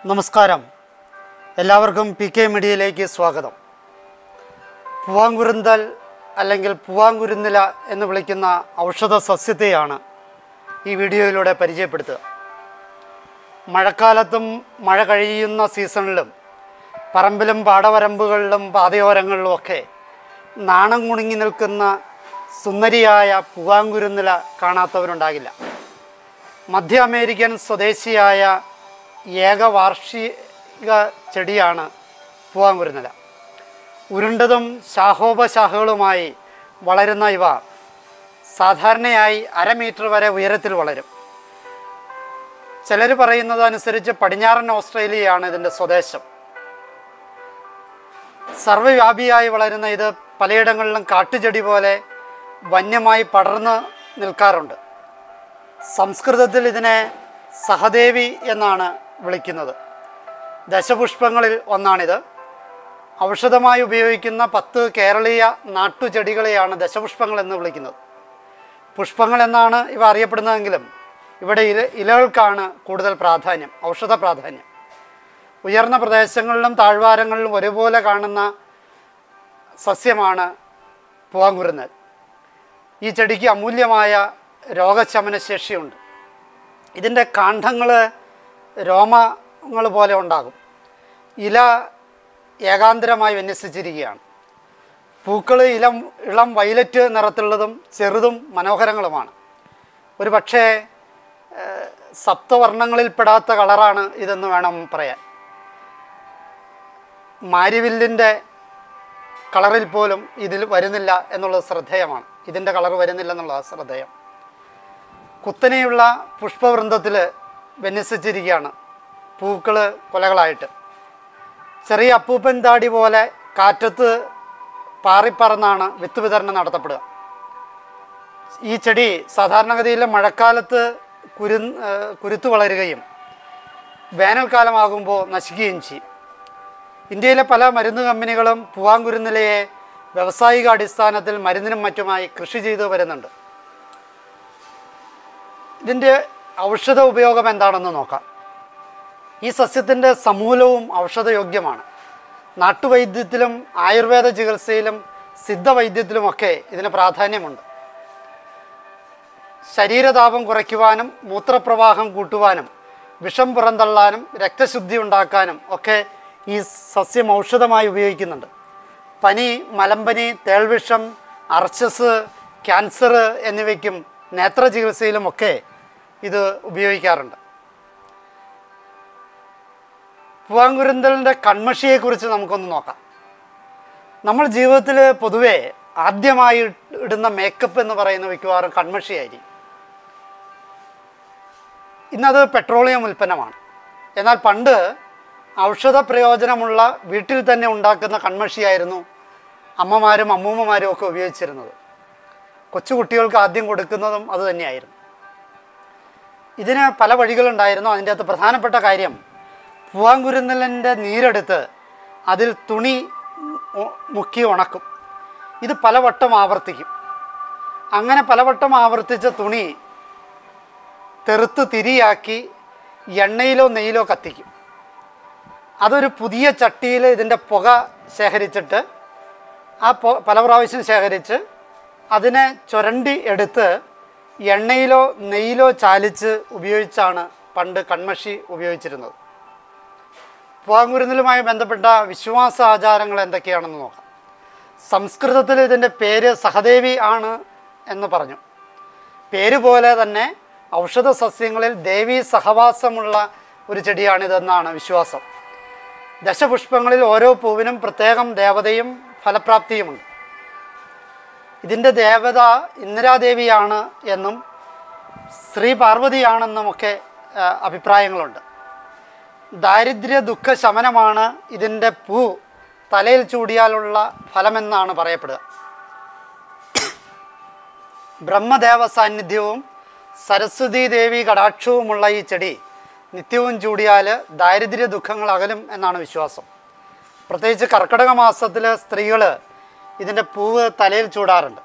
നമസ്കാരം എല്ലാവർക്കും P K മീഡിയയിലേക്ക് സ്വാഗതം പൂവാങ്കുരുന്തൽ അല്ലെങ്കിൽ പൂവാങ്കുരുന്നില എന്ന് വിളിക്കുന്ന ഔഷധ സസ്യത്തെയാണ് ഈ വീഡിയോയിലൂടെ പരിചയപ്പെടുത്തുക മഴക്കാലത്തും മഴ കഴിയുന്ന സീസണിലും പറമ്പിലും പാടവരമ്പുകളിലും പാതയോരങ്ങളിലും ഒക്കെ നാണം കുണുങ്ങി നിൽക്കുന്ന സുന്ദരിയായ പൂവാങ്കുരുന്നില കാണാത്തവരുണ്ടാകില്ല മധ്യ അമേരിക്കൻ സ്വദേശിയായ ഏക വാർഷിക ചെടിയാണ് പൂവാങ്കുരുന്നില ഉരുണ്ടതും ശാഖോപശാഖകളുമായി വളരുന്ന ഇവ സാധാരണയായി അര മീറ്റർ വരെ ഉയരത്തിൽ വളരും ചിലർ പറയുന്നത് അനുസരിച്ച് പടിഞ്ഞാറൻ ഓസ്ട്രേലിയയാണ് ഇതിൻ്റെ സ്വദേശം സർവ്വവ്യാപിയായി വളരുന്ന ഇത് പലയിടങ്ങളിലും കാട്ടുചെടി പോലെ വന്യമായി പടർന്ന് നിൽക്കാറുണ്ട് സംസ്കൃതത്തിൽ ഇതിനെ സഹദേവി എന്നാണ് വിളിക്കുന്നത് ദശപുഷ്പങ്ങളിൽ ഒന്നാണിത് ഔഷധമായി ഉപയോഗിക്കുന്ന പത്ത് കേരളീയ നാട്ടുചെടികളെയാണ് ദശപുഷ്പങ്ങൾ എന്ന് വിളിക്കുന്നത് പുഷ്പങ്ങൾ എന്നാണ് ഇവ അറിയപ്പെടുന്നതെങ്കിലും ഇവിടെ ഇല ഇലകൾക്കാണ് കൂടുതൽ പ്രാധാന്യം ഔഷധ പ്രാധാന്യം ഉയർന്ന പ്രദേശങ്ങളിലും താഴ്വാരങ്ങളിലും ഒരുപോലെ കാണുന്ന സസ്യമാണ് പൂവാങ്കുരുന്നൽ ഈ ചെടിക്ക് അമൂല്യമായ രോഗശമന ശേഷിയുണ്ട് ഇതിൻ്റെ കാണ്ഡങ്ങൾ രോമങ്ങൾ പോലെ ഉണ്ടാകും ഇല ഏകാന്തരമായി വിന്യസിച്ചിരിക്കുകയാണ് പൂക്കൾ ഇളം ഇളം വയലറ്റ് നിറത്തിലുള്ളതും ചെറുതും മനോഹരങ്ങളുമാണ് ഒരു പക്ഷേ ഏഹ്, സപ്തവർണ്ണങ്ങളിൽപ്പെടാത്ത കളറാണ് ഇതെന്ന് വേണം പറയാൻ മാരിവില്ലിൻ്റെ കളറിൽ പോലും ഇതിൽ വരുന്നില്ല എന്നുള്ളത് ശ്രദ്ധേയമാണ് ഇതിൻ്റെ കളർ വരുന്നില്ല എന്നുള്ളത് ശ്രദ്ധേയം കുത്തനെയുള്ള പുഷ്പവൃന്ദത്തിൽ വിന്യസിച്ചിരിക്കുകയാണ് പൂക്കൾ കൊലകളായിട്ട് ചെറിയ അപ്പൂപ്പൻ താടി പോലെ കാറ്റത്ത് പാറിപ്പറന്നാണ് വിത്ത് വിതരണം നടത്തപ്പെടുക ഈ ചെടി സാധാരണഗതിയിൽ മഴക്കാലത്ത് കുരു കുരുത്തു വളരുകയും വേനൽക്കാലമാകുമ്പോൾ നശിക്കുകയും ചെയ്യും ഇന്ത്യയിലെ പല മരുന്ന് കമ്പനികളും പൂവാങ്കുരുന്നിലയെ വ്യാവസായിക അടിസ്ഥാനത്തിൽ മരുന്നിനും മറ്റുമായി കൃഷി ചെയ്തു വരുന്നുണ്ട് ഇതിൻ്റെ ഔഷധ ഉപയോഗം എന്താണെന്ന് നോക്കാം ഈ സസ്യത്തിൻ്റെ സമൂലവും ഔഷധയോഗ്യമാണ് നാട്ടുവൈദ്യത്തിലും ആയുർവേദ ചികിത്സയിലും സിദ്ധവൈദ്യത്തിലുമൊക്കെ ഇതിന് പ്രാധാന്യമുണ്ട് ശരീരതാപം കുറയ്ക്കുവാനും മൂത്രപ്രവാഹം കൂട്ടുവാനും വിഷം പുറന്തള്ളാനും രക്തശുദ്ധി ഉണ്ടാക്കാനും ഒക്കെ ഈ സസ്യം ഔഷധമായി ഉപയോഗിക്കുന്നുണ്ട് പനി മലമ്പനി തേൾവിഷം അർച്ചസ് ക്യാൻസർ എന്നിവയ്ക്കും നേത്ര ചികിത്സയിലുമൊക്കെ ഇത് ഉപയോഗിക്കാറുണ്ട് പൂവാങ്കുരുന്തലിൻ്റെ കൺമഷിയെക്കുറിച്ച് നമുക്കൊന്ന് നോക്കാം നമ്മൾ ജീവിതത്തിൽ പൊതുവേ ആദ്യമായി ഇടുന്ന മേക്കപ്പ് എന്ന് പറയുന്ന മിക്കവാറും കൺമഷിയായിരിക്കും ഇന്നത് പെട്രോളിയം ഉൽപ്പന്നമാണ് എന്നാൽ പണ്ട് ഔഷധ പ്രയോജനമുള്ള വീട്ടിൽ തന്നെ ഉണ്ടാക്കുന്ന കൺമഷിയായിരുന്നു അമ്മമാരും അമ്മൂമ്മമാരും ഒക്കെ ഉപയോഗിച്ചിരുന്നത് കൊച്ചുകുട്ടികൾക്ക് ആദ്യം കൊടുക്കുന്നതും അത് തന്നെയായിരുന്നു ഇതിന് പല വഴികളുണ്ടായിരുന്നു അതിൻ്റെ അകത്ത് പ്രധാനപ്പെട്ട കാര്യം പൂവാങ്കുരുന്നലിൻ്റെ നീരെടുത്ത് അതിൽ തുണി ഉ- മുക്കി ഉണക്കും ഇത് പലവട്ടം ആവർത്തിക്കും അങ്ങനെ പലവട്ടം ആവർത്തിച്ച തുണി തെറുത്ത് തിരിയാക്കി എണ്ണയിലോ നെയ്യിലോ കത്തിക്കും അതൊരു പുതിയ ചട്ടിയിൽ ഇതിൻ്റെ പുക ശേഖരിച്ചിട്ട് ആ പൊ പല പ്രാവശ്യം ശേഖരിച്ച് അതിനെ ചുരണ്ടി എടുത്ത് എണ്ണയിലോ നെയ്യിലോ ചാലിച്ച് ഉപയോഗിച്ചാണ് പണ്ട് കൺമഷി ഉപയോഗിച്ചിരുന്നത് പൂവാങ്കുരുന്നലുമായി ബന്ധപ്പെട്ട വിശ്വാസ ആചാരങ്ങൾ എന്തൊക്കെയാണെന്ന് നോക്കാം സംസ്കൃതത്തിൽ ഇതിൻ്റെ പേര് സഹദേവി ആണ് എന്ന് പറഞ്ഞു പേര് പോലെ തന്നെ ഔഷധ സസ്യങ്ങളിൽ ദേവീ സഹവാസമുള്ള ഒരു ചെടിയാണിതെന്നാണ് വിശ്വാസം ദശപുഷ്പങ്ങളിൽ ഓരോ പൂവിനും പ്രത്യേകം ദേവതയും ഫലപ്രാപ്തിയുമുണ്ട് ഇതിൻ്റെ ദേവത ഇന്ദിരാദേവിയാണ് എന്നും ശ്രീ പാർവതിയാണെന്നുമൊക്കെ ആ, അഭിപ്രായങ്ങളുണ്ട് ദാരിദ്ര്യ ദുഃഖ ശമനമാണ് ഇതിൻ്റെ പൂ തലയിൽ ചൂടിയാലുള്ള ഫലമെന്നാണ് പറയപ്പെടുക ബ്രഹ്മദേവ സാന്നിധ്യവും സരസ്വതി ദേവി കടാക്ഷവുമുള്ള ഈ ചെടി നിത്യവും ചൂടിയാൽ ദാരിദ്ര്യ ദുഃഖങ്ങൾ അകലും എന്നാണ് വിശ്വാസം പ്രത്യേകിച്ച് കർക്കിടക മാസത്തിൽ സ്ത്രീകൾ ഇതിൻ്റെ പൂവ് തലയിൽ ചൂടാറുണ്ട്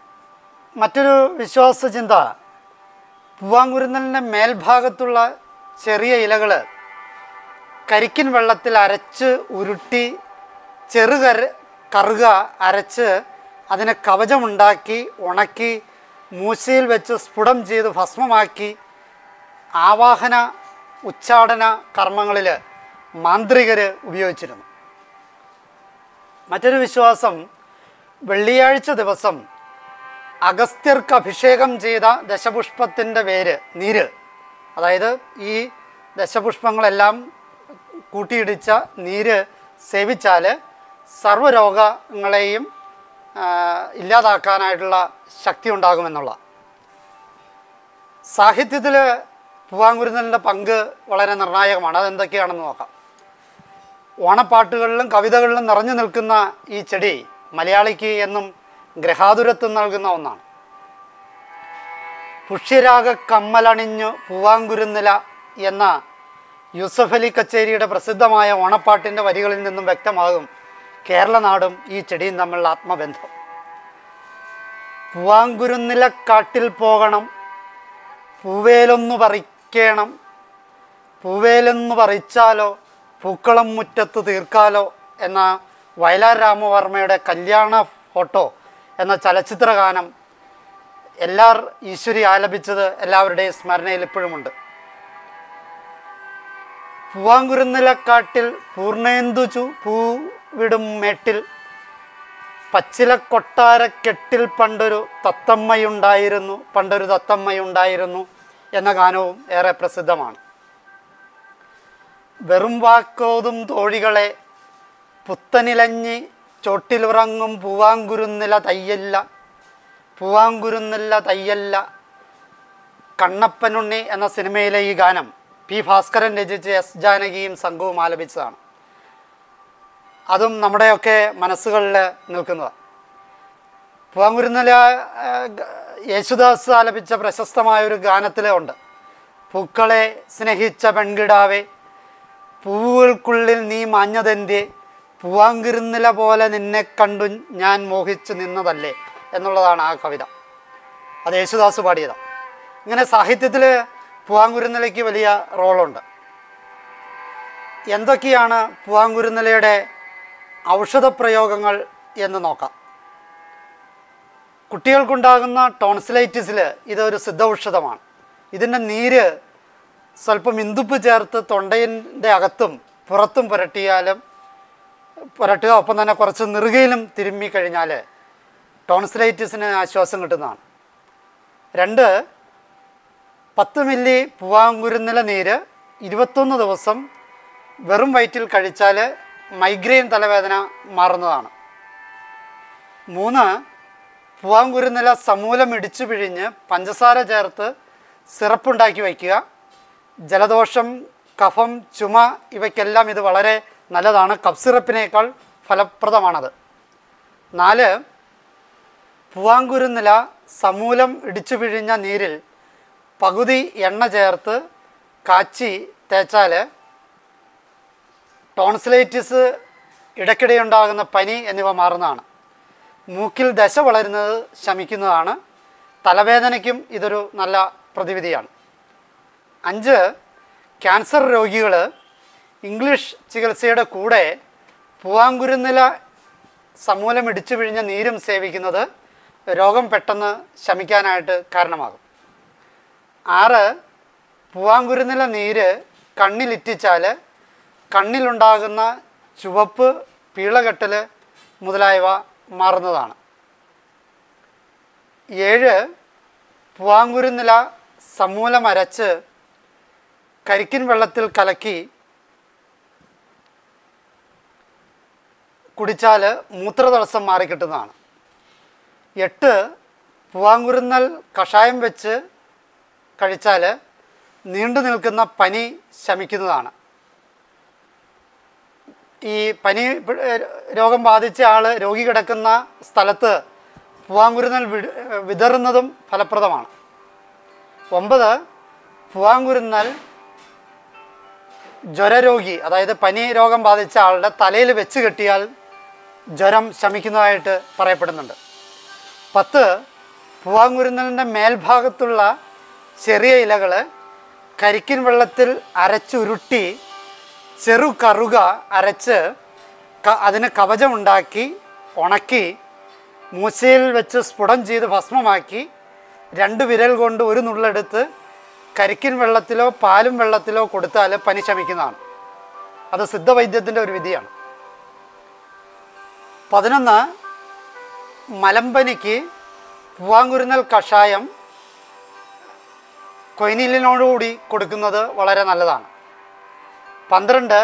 മറ്റൊരു വിശ്വാസ ചിന്ത പൂവാങ്കുരുന്നലിൻ്റെ മേൽഭാഗത്തുള്ള ചെറിയ ഇലകൾ കരിക്കിൻ വെള്ളത്തിൽ അരച്ച് ഉരുട്ടി ചെറുകര കറുക അരച്ച് അതിനെ കവചമുണ്ടാക്കി ഉണക്കി മൂശയിൽ വെച്ച് സ്ഫുടം ചെയ്ത് ഭസ്മമാക്കി ആവാഹന ഉച്ചാടന കർമ്മങ്ങളിൽ മാന്ത്രികർ ഉപയോഗിച്ചിരുന്നു മറ്റൊരു വിശ്വാസം വെള്ളിയാഴ്ച ദിവസം അഗസ്ത്യർക്ക് അഭിഷേകം ചെയ്ത ദശപുഷ്പത്തിൻ്റെ വേര് നീര് അതായത് ഈ ദശപുഷ്പങ്ങളെല്ലാം കൂട്ടിയിടിച്ച നീര് സേവിച്ചാൽ സർവ്വരോഗങ്ങളെയും ആ, ഇല്ലാതാക്കാനായിട്ടുള്ള ശക്തി ഉണ്ടാകുമെന്നുള്ള സാഹിത്യത്തിൽ പൂവാങ്കുരുന്നലിൻ്റെ പങ്ക് വളരെ നിർണായകമാണ് അതെന്തൊക്കെയാണെന്ന് നോക്കാം ഓണപ്പാട്ടുകളിലും കവിതകളിലും നിറഞ്ഞു നിൽക്കുന്ന ഈ ചെടി മലയാളിക്ക് എന്നും ഗ്രഹാതുരത്വം നൽകുന്ന ഒന്നാണ് പുഷ്യരാഗ കമ്മലണിഞ്ഞു പൂവാങ്കുരുന്നില എന്ന യൂസഫ് അലി കച്ചേരിയുടെ പ്രസിദ്ധമായ ഓണപ്പാട്ടിൻ്റെ വരികളിൽ നിന്നും വ്യക്തമാകും കേരളനാടും ഈ ചെടിയും തമ്മിലുള്ള ആത്മബന്ധം പൂവാങ്കുരുന്നിലക്കാട്ടിൽ പോകണം പൂവേലൊന്നു പറിക്കണം പൂവേലെന്ന് പറിച്ചാലോ പൂക്കളം മുറ്റത്ത് തീർക്കാലോ എന്ന വയലാർ രാമവർമ്മയുടെ കല്യാണ ഫോട്ടോ എന്ന ചലച്ചിത്ര ഗാനം എല്ലാർ ഈശ്വരി ആലപിച്ചത് എല്ലാവരുടെയും സ്മരണയിൽ ഇപ്പോഴുമുണ്ട് പൂവാങ്കുരുന്നിലക്കാട്ടിൽ പൂർണേന്ദു ചു പൂവിടും മേട്ടിൽ പച്ചില കൊട്ടാരക്കെട്ടിൽ പണ്ടൊരു തത്തമ്മയുണ്ടായിരുന്നു പണ്ടൊരു തത്തമ്മയുണ്ടായിരുന്നു എന്ന ഗാനവും ഏറെ പ്രസിദ്ധമാണ് വെറും വാക്കോതും തോഴികളെ പുത്തനിലഞ്ഞി ചോട്ടിലുറങ്ങും പൂവാങ്കുരുന്നില തയ്യല്ല പൂവാങ്കുരുന്നില്ല തയ്യല്ല കണ്ണപ്പനുണ്ണി എന്ന സിനിമയിലെ ഈ ഗാനം പി ഭാസ്കരൻ രചിച്ച് എസ് ജാനകിയും സംഘവും ആലപിച്ചതാണ് അതും നമ്മുടെയൊക്കെ മനസ്സുകളിൽ നിൽക്കുന്നത് പൂവാങ്കുരുന്നില ആ, ഗ- യേശുദാസ് ആലപിച്ച പ്രശസ്തമായ ഒരു ഗാനത്തിലെ ഉണ്ട് പൂക്കളെ സ്നേഹിച്ച പെൺകിടാവേ പൂവുകൾക്കുള്ളിൽ നീ മാഞ്ഞതെന്തേ പൂവാങ്കുരുന്നില പോലെ നിന്നെ കണ്ടു ഞാൻ മോഹിച്ചു നിന്നതല്ലേ എന്നുള്ളതാണ് ആ കവിത അത് യേശുദാസ് പാടിയതാണ് ഇങ്ങനെ സാഹിത്യത്തിൽ പൂവാങ്കുരുന്നിലയ്ക്ക് വലിയ റോളുണ്ട് എന്തൊക്കെയാണ് പൂവാങ്കുരുന്നിലയുടെ ഔഷധ പ്രയോഗങ്ങൾ എന്ന് നോക്കാം കുട്ടികൾക്കുണ്ടാകുന്ന ടോൺസിലൈറ്റിസിൽ ഇതൊരു സിദ്ധ ഔഷധമാണ് ഇതിൻ്റെ നീര് സ്വല്പം ഇന്ദുപ്പ് ചേർത്ത് തൊണ്ടയിൻ്റെ അകത്തും പുറത്തും പുരട്ടിയാലും പുരട്ടുക ഒപ്പം തന്നെ കുറച്ച് നെറുകയിലും തിരുമ്മി കഴിഞ്ഞാൽ ടോൺസിലൈറ്റിസിന് ആശ്വാസം കിട്ടുന്നതാണ് രണ്ട് പത്ത് മില്ലി പൂവാങ്കുരുന്നില നീര് ഇരുപത്തൊന്ന് ദിവസം വെറും വയറ്റിൽ കഴിച്ചാൽ മൈഗ്രെയിൻ തലവേദന മാറുന്നതാണ് മൂന്ന് പൂവാങ്കുരുന്നില സമൂലം ഇടിച്ചു പിഴിഞ്ഞ് പഞ്ചസാര ചേർത്ത് സിറപ്പുണ്ടാക്കി വയ്ക്കുക ജലദോഷം കഫം ചുമ ഇവയ്ക്കെല്ലാം ഇത് വളരെ നല്ലതാണ് കഫ് സിറപ്പിനേക്കാൾ ഫലപ്രദമാണത് നാല് പൂവാങ്കുരുന്നില സമൂലം ഇടിച്ചു പിഴിഞ്ഞ നീരിൽ പകുതി എണ്ണ ചേർത്ത് കാച്ചി തേച്ചാൽ ടോൺസിലൈറ്റിസ് ഇടയ്ക്കിടെ ഉണ്ടാകുന്ന പനി എന്നിവ മാറുന്നതാണ് മൂക്കിൽ ദശ വളരുന്നത് ശമിക്കുന്നതാണ് തലവേദനയ്ക്കും ഇതൊരു നല്ല പ്രതിവിധിയാണ് അഞ്ച് ക്യാൻസർ രോഗികൾ ഇംഗ്ലീഷ് ചികിത്സയുടെ കൂടെ പൂവാങ്കുരുന്നില സമൂലം ഇടിച്ചു പിഴിഞ്ഞ നീരും സേവിക്കുന്നത് രോഗം പെട്ടെന്ന് ശമിക്കാനായിട്ട് കാരണമാകും ആറ് പൂവാങ്കുരുന്നില നീര് കണ്ണിലിറ്റിച്ചാൽ കണ്ണിലുണ്ടാകുന്ന ചുവപ്പ് പീളകെട്ടൽ മുതലായവ മാറുന്നതാണ് ഏഴ് പൂവാങ്കുരുന്നില സമൂലം അരച്ച് കരിക്കിൻ വെള്ളത്തിൽ കലക്കി കുടിച്ചാൽ മൂത്രതടസ്സം മാറിക്കിട്ടുന്നതാണ് എട്ട് പൂവാങ്കുരുന്നൽ കഷായം വെച്ച് കഴിച്ചാൽ നീണ്ടു നിൽക്കുന്ന പനി ശമിക്കുന്നതാണ് ഈ പനി പി- രോഗം ബാധിച്ച ആൾ രോഗി കിടക്കുന്ന സ്ഥലത്ത് പൂവാങ്കുരുന്നൽ വിട് വിതറുന്നതും ഫലപ്രദമാണ് ഒമ്പത് പൂവാങ്കുരുന്നൽ ജ്വരരോഗി അതായത് പനി രോഗം ബാധിച്ച ആളുടെ തലയിൽ വെച്ച് കെട്ടിയാൽ ജ്വരം ശമിക്കുന്നതായിട്ട് പറയപ്പെടുന്നുണ്ട് പത്ത് പൂവാങ്കുരുന്നലിൻ്റെ മേൽഭാഗത്തുള്ള ചെറിയ ഇലകൾ കരിക്കിൻ വെള്ളത്തിൽ അരച്ചുരുട്ടി ചെറു കറുക അരച്ച് ക- അതിന് കവചമുണ്ടാക്കി ഉണക്കി മൂശയിൽ വെച്ച് സ്ഫുടം ചെയ്ത് ഭസ്മമാക്കി രണ്ട് വിരൽ കൊണ്ട് ഒരു നുള്ളെടുത്ത് കരിക്കിൻ വെള്ളത്തിലോ പാലും വെള്ളത്തിലോ കൊടുത്താൽ പനി ശമിക്കുന്നതാണ് അത് സിദ്ധവൈദ്യത്തിൻ്റെ ഒരു വിധിയാണ് പതിനൊന്ന് മലമ്പനിക്ക് പൂവാങ്കുരുന്നൽ കഷായം കൊയിനിലിനോടുകൂടി കൊടുക്കുന്നത് വളരെ നല്ലതാണ് പന്ത്രണ്ട്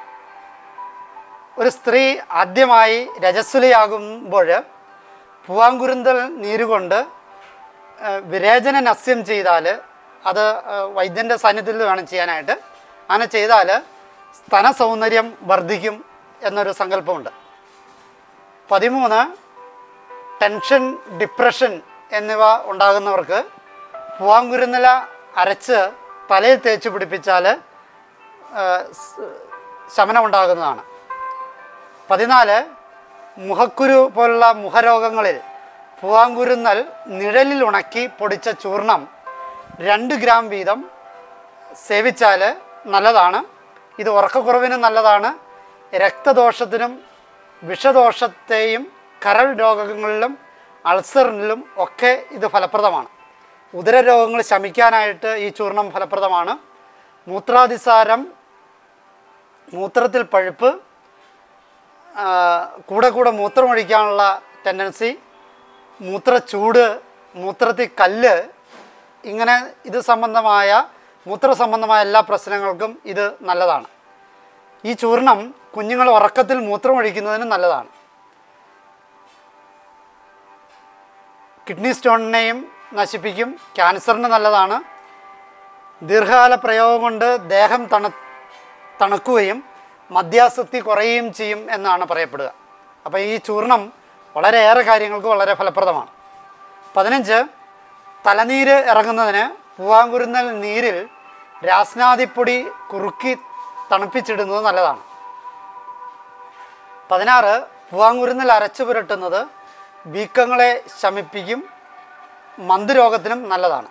ഒരു സ്ത്രീ ആദ്യമായി രജസ്വലയാകുമ്പോൾ പൂവാങ്കുരുന്തൽ നീരുകൊണ്ട് ആ, വിരേചന നസ്യം ചെയ്താൽ അത് ആ, വൈദ്യൻ്റെ സാന്നിധ്യത്തിൽ വേണം ചെയ്യാനായിട്ട് അങ്ങനെ ചെയ്താൽ സ്തന സൗന്ദര്യം വർദ്ധിക്കും എന്നൊരു സങ്കല്പമുണ്ട് പതിമൂന്ന് ടെൻഷൻ ഡിപ്രഷൻ എന്നിവ ഉണ്ടാകുന്നവർക്ക് പൂവാങ്കുരുന്നില അരച്ച് തലയിൽ തേച്ച് പിടിപ്പിച്ചാൽ ആ, സ്- ശമനം ഉണ്ടാകുന്നതാണ് പതിനാല് മുഖക്കുരു പോലുള്ള മുഖരോഗങ്ങളിൽ പൂവാങ്കുരുന്നൽ നിഴലിൽ ഉണക്കി പൊടിച്ച ചൂർണം രണ്ട് ഗ്രാം വീതം സേവിച്ചാൽ നല്ലതാണ് ഇത് ഉറക്കക്കുറവിനും നല്ലതാണ് രക്തദോഷത്തിനും വിഷദോഷത്തെയും കരൾ രോഗങ്ങളിലും അൾസറിലും ഒക്കെ ഇത് ഫലപ്രദമാണ് ഉദരരോഗങ്ങൾ ശമിക്കാനായിട്ട് ഈ ചൂർണം ഫലപ്രദമാണ് മൂത്രാതിസാരം മൂത്രത്തിൽ പഴുപ്പ് ആ, കൂടെ കൂടെ മൂത്രമൊഴിക്കാനുള്ള ടെൻഡൻസി മൂത്രച്ചൂട് മൂത്രത്തിൽ കല്ല് ഇങ്ങനെ ഇത് സംബന്ധമായ മൂത്ര സംബന്ധമായ എല്ലാ പ്രശ്നങ്ങൾക്കും ഇത് നല്ലതാണ് ഈ ചൂർണം കുഞ്ഞുങ്ങൾ ഉറക്കത്തിൽ മൂത്രമൊഴിക്കുന്നതിന് നല്ലതാണ് കിഡ്നി സ്റ്റോണിനെയും നശിപ്പിക്കും ക്യാൻസറിന് നല്ലതാണ് ദീർഘകാല പ്രയോഗം കൊണ്ട് ദേഹം തണു തണുക്കുകയും മദ്യാസക്തി കുറയുകയും ചെയ്യും എന്നാണ് പറയപ്പെടുക അപ്പോൾ ഈ ചൂർണം വളരെയേറെ കാര്യങ്ങൾക്ക് വളരെ ഫലപ്രദമാണ് പതിനഞ്ച് തലനീര് ഇറങ്ങുന്നതിന് പൂവാങ്കുരുന്നൽ നീരിൽ രാസ്നാദിപ്പൊടി കുറുക്കി തണുപ്പിച്ചിടുന്നത് നല്ലതാണ് പതിനാറ് പൂവാങ്കുരുന്നൽ അരച്ചു പുരട്ടുന്നത് വീക്കങ്ങളെ ശമിപ്പിക്കും മന്ദരോഗത്തിനും നല്ലതാണ്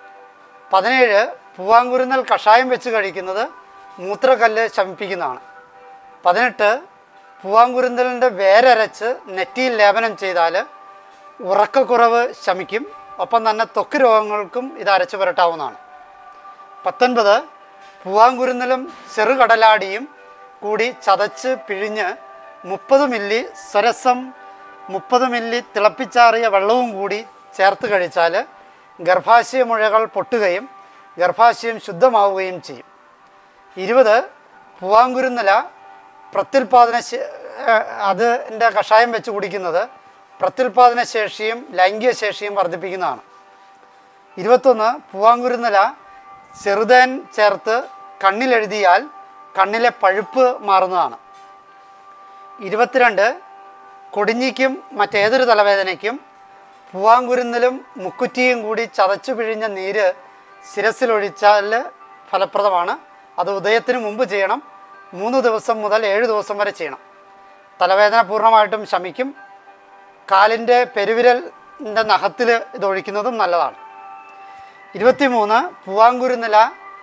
പതിനേഴ് പൂവാങ്കുരുന്നൽ കഷായം വെച്ച് കഴിക്കുന്നത് മൂത്രക്കല്ല് ശമിപ്പിക്കുന്നതാണ് പതിനെട്ട് പൂവാങ്കുരുന്നലിൻ്റെ വേരരച്ച് നെറ്റിയിൽ ലേപനം ചെയ്താൽ ഉറക്കക്കുറവ് ശമിക്കും ഒപ്പം തന്നെ ത്വക്ക് രോഗങ്ങൾക്കും ഇത് അരച്ചു പുരട്ടാവുന്നതാണ് പത്തൊൻപത് പൂവാങ്കുരുന്നലും ചെറുകടലാടിയും കൂടി ചതച്ച് പിഴിഞ്ഞ് മുപ്പത് മില്ലി സ്വരസം മുപ്പത് മില്ലി തിളപ്പിച്ചാറിയ വെള്ളവും കൂടി ചേർത്ത് കഴിച്ചാൽ ഗർഭാശയ മുഴകൾ പൊട്ടുകയും ഗർഭാശയം ശുദ്ധമാവുകയും ചെയ്യും ഇരുപത് പൂവാങ്കുരുന്നില പ്രത്യുൽപാദന ശേ- ഏഹ് അതിൻ്റെ കഷായം വെച്ച് കുടിക്കുന്നത് പ്രത്യുൽപാദന ശേഷിയും ലൈംഗിക ശേഷിയും വർദ്ധിപ്പിക്കുന്നതാണ് ഇരുപത്തൊന്ന് പൂവാങ്കുരുന്നില ചെറുതേൻ ചേർത്ത് കണ്ണിലെഴുതിയാൽ കണ്ണിലെ പഴുപ്പ് മാറുന്നതാണ് ഇരുപത്തിരണ്ട് കൊടിഞ്ഞിക്കും മറ്റേതൊരു തലവേദനയ്ക്കും പൂവാങ്കുരുന്നിലും മുക്കുറ്റിയും കൂടി ചതച്ചു പിഴിഞ്ഞ നീര് ശിരസിലൊഴിച്ചാൽ ഫലപ്രദമാണ് അത് ഉദയത്തിന് മുമ്പ് ചെയ്യണം മൂന്ന് ദിവസം മുതൽ ഏഴ് ദിവസം വരെ ചെയ്യണം തലവേദന പൂർണ്ണമായിട്ടും ശമിക്കും കാലിൻ്റെ പെരുവിരലിൻ്റെ നഖത്തിൽ ഇത് ഒഴിക്കുന്നതും നല്ലതാണ് ഇരുപത്തിമൂന്ന് പൂവാങ്കുരുന്നില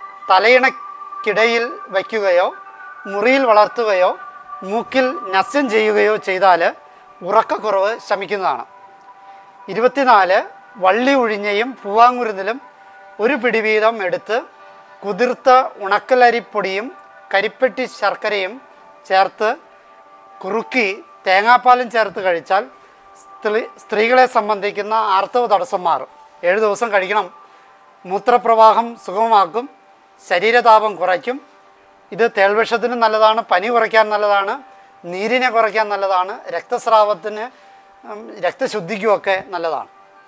തലയിണക്കിടയിൽ വയ്ക്കുകയോ മുറിയിൽ വളർത്തുകയോ മൂക്കിൽ നസ്യം ചെയ്യുകയോ ചെയ്താൽ ഉറക്കക്കുറവ് ശമിക്കുന്നതാണ് ഇരുപത്തിനാല് വള്ളി ഉഴിഞ്ഞയും പൂവാങ്കുരുന്നിലും ഒരു പിടി വീതം എടുത്ത് കുതിർത്ത ഉണക്കലരിപ്പൊടിയും കരിപ്പെട്ടി ശർക്കരയും ചേർത്ത് കുറുക്കി തേങ്ങാപ്പാലും ചേർത്ത് കഴിച്ചാൽ സ്ത്രീ സ്ത്രീകളെ സംബന്ധിക്കുന്ന ആർത്തവ തടസ്സം മാറും ഏഴ് ദിവസം കഴിക്കണം മൂത്രപ്രവാഹം സുഗമമാക്കും ശരീരതാപം കുറയ്ക്കും ഇത് തേൾവിഷത്തിനും നല്ലതാണ് പനി കുറയ്ക്കാൻ നല്ലതാണ് നീരിനെ കുറയ്ക്കാൻ നല്ലതാണ് രക്തസ്രാവത്തിന് ഉം, രക്തശുദ്ധിക്കുമൊക്കെ നല്ലതാണ്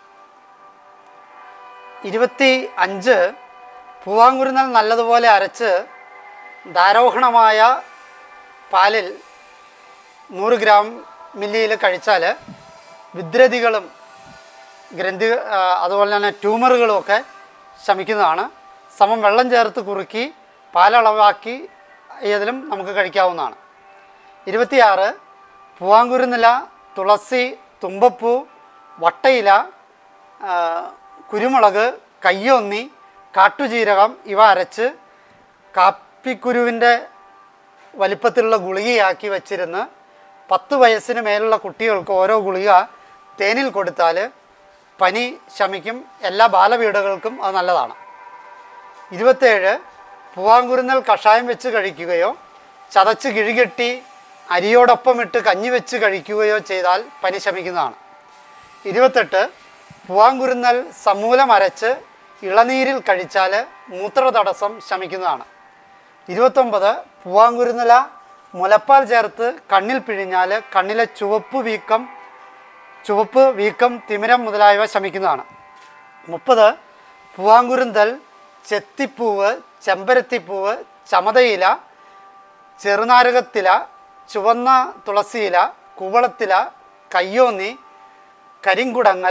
ഇരുപത്തി അഞ്ച് പൂവാങ്കുരുന്നൽ നല്ലതുപോലെ അരച്ച് ധാരോഹണമായ പാലിൽ നൂറ് ഗ്രാം മില്ലിയിൽ കഴിച്ചാൽ വിദ്രതികളും ഗ്രന്ഥി ആ, അതുപോലെ തന്നെ ട്യൂമറുകളും ഒക്കെ ശമിക്കുന്നതാണ് സമം വെള്ളം ചേർത്ത് കുറുക്കി പാലളവാക്കി ഏതിലും നമുക്ക് കഴിക്കാവുന്നതാണ് ഇരുപത്തിയാറ് പൂവാങ്കുരുന്നില തുളസി തുമ്പപ്പൂ വട്ടയില ആ, കുരുമുളക് കയ്യൊന്നി കാട്ടുജീരകം ഇവ അരച്ച് കാപ്പിക്കുരുവിൻ്റെ വലിപ്പത്തിലുള്ള ഗുളികയാക്കി വച്ചിരുന്ന് പത്ത് വയസ്സിന് മേലുള്ള കുട്ടികൾക്ക് ഓരോ ഗുളിക തേനിൽ കൊടുത്താൽ പനി ശമിക്കും എല്ലാ ബാലപീഠകൾക്കും അത് നല്ലതാണ് ഇരുപത്തേഴ് പൂവാങ്കുരുന്നൽ കഷായം വെച്ച് കഴിക്കുകയോ ചതച്ച് കിഴികെട്ടി അരിയോടൊപ്പം ഇട്ട് കഞ്ഞി വെച്ച് കഴിക്കുകയോ ചെയ്താൽ പനി ശമിക്കുന്നതാണ് ഇരുപത്തെട്ട് പൂവാങ്കുരുന്നൽ സമൂലം അരച്ച് ഇളനീരിൽ കഴിച്ചാൽ മൂത്ര തടസ്സം ശമിക്കുന്നതാണ് ഇരുപത്തൊമ്പത് പൂവാങ്കുരുന്നല മുലപ്പാൽ ചേർത്ത് കണ്ണിൽ പിഴിഞ്ഞാൽ കണ്ണിലെ ചുവപ്പ് വീക്കം ചുവപ്പ് വീക്കം തിമിരം മുതലായവ ശമിക്കുന്നതാണ് മുപ്പത് പൂവാങ്കുരുന്തൽ ചെത്തിപ്പൂവ് ചെമ്പരത്തിപ്പൂവ് ചമതയില ചെറുനാരകത്തില ചുവന്ന തുളസിയില കുവളത്തില കയ്യോന്നി കരിങ്കുടങ്ങൽ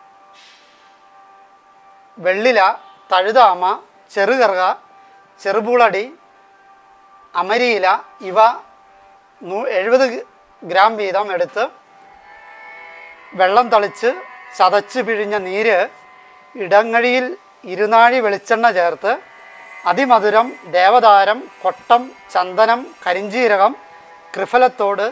വെള്ളില തഴുതാമ ചെറുകറുക ചെറുപുളടി അമരിയില ഇവ നൂ എഴുപത് ഗ്രാം വീതം എടുത്ത് വെള്ളം തളിച്ച് ചതച്ച് പിഴിഞ്ഞ നീര് ഇടങ്ങഴിയിൽ ഇരുനാഴി വെളിച്ചെണ്ണ ചേർത്ത് അതിമധുരം ദേവതാരം കൊട്ടം ചന്ദനം കരിഞ്ചീരകം കൃഫലത്തോട്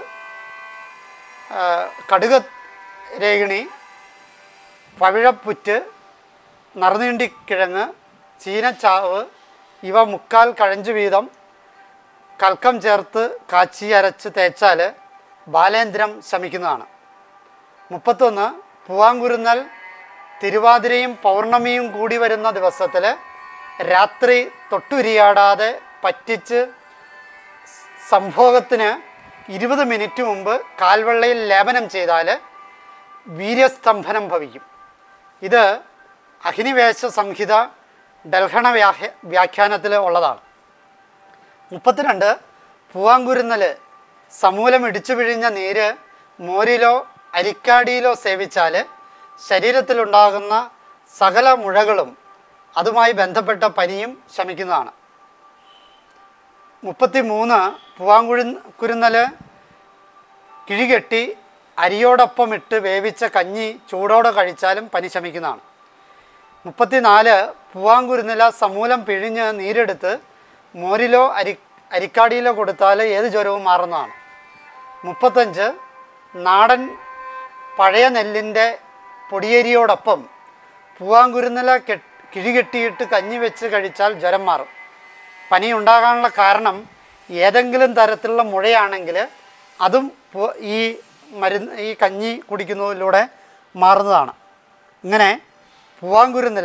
ആ, കടുക രേഖിണി പവിഴപ്പുറ്റ് നറുനീണ്ടിക്കിഴങ്ങ് ചീനച്ചാവ് ഇവ മുക്കാൽ കഴഞ്ച് വീതം കൽക്കം ചേർത്ത് കാച്ചി അരച്ച് തേച്ചാൽ ബാലേന്ദ്രം ശമിക്കുന്നതാണ് മുപ്പത്തൊന്ന് പൂവാങ്കുരുന്നൽ തിരുവാതിരയും പൗർണമിയും കൂടി വരുന്ന ദിവസത്തിൽ രാത്രി തൊട്ടുരിയാടാതെ പറ്റിച്ച് സംഭോഗത്തിന് ഇരുപത് മിനിറ്റ് മുമ്പ് കാൽവെള്ളയിൽ ലേപനം ചെയ്താൽ വീര്യസ്തംഭനം ഭവിക്കും ഇത് അഗ്നിവേശ സംഹിത ഡൽഹണ വ്യാഹ്യ വ്യാഖ്യാനത്തിൽ ഉള്ളതാണ് മുപ്പത്തിരണ്ട് പൂവാങ്കുരുന്നൽ സമൂലം ഇടിച്ചു പിഴിഞ്ഞ നീര് മോരിലോ അരിക്കാടിയിലോ സേവിച്ചാൽ ശരീരത്തിലുണ്ടാകുന്ന സകല മുഴകളും അതുമായി ബന്ധപ്പെട്ട പനിയും ശമിക്കുന്നതാണ് മുപ്പത്തി മൂന്ന് പൂവാങ്കുഴി കുരുന്നൽ കിഴികെട്ടി അരിയോടൊപ്പം ഇട്ട് വേവിച്ച കഞ്ഞി ചൂടോടെ കഴിച്ചാലും പനി ശമിക്കുന്നതാണ് മുപ്പത്തിനാല് പൂവാങ്കുരുന്നില സമൂലം പിഴിഞ്ഞ് നീരെടുത്ത് മോരിലോ അരി അരിക്കാടിയിലോ കൊടുത്താൽ ഏത് ജ്വരവും മാറുന്നതാണ് മുപ്പത്തഞ്ച് നാടൻ പഴയ നെല്ലിൻ്റെ പൊടിയേരിയോടൊപ്പം പൂവാങ്കുരുന്നില കെ കിഴികെട്ടിയിട്ട് കഞ്ഞി വെച്ച് കഴിച്ചാൽ ജ്വരം മാറും പനി ഉണ്ടാകാനുള്ള കാരണം ഏതെങ്കിലും തരത്തിലുള്ള മുഴയാണെങ്കിൽ അതും പു- ഈ മരുന്ന് ഈ കഞ്ഞി കുടിക്കുന്നതിലൂടെ മാറുന്നതാണ് ഇങ്ങനെ പൂവാങ്കുരുന്നില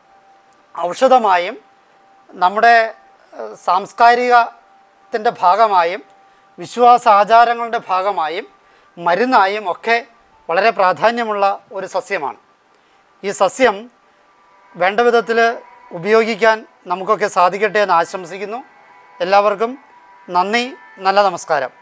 ഔഷധമായും നമ്മുടെ ഏഹ്, സാംസ്കാരികത്തിൻ്റെ ഭാഗമായും വിശ്വാസ ആചാരങ്ങളുടെ ഭാഗമായും മരുന്നായും ഒക്കെ വളരെ പ്രാധാന്യമുള്ള ഒരു സസ്യമാണ് ഈ സസ്യം വേണ്ട വിധത്തിൽ ഉപയോഗിക്കാൻ നമുക്കൊക്കെ സാധിക്കട്ടെ എന്ന് ആശംസിക്കുന്നു എല്ലാവർക്കും നന്ദി നല്ല നമസ്കാരം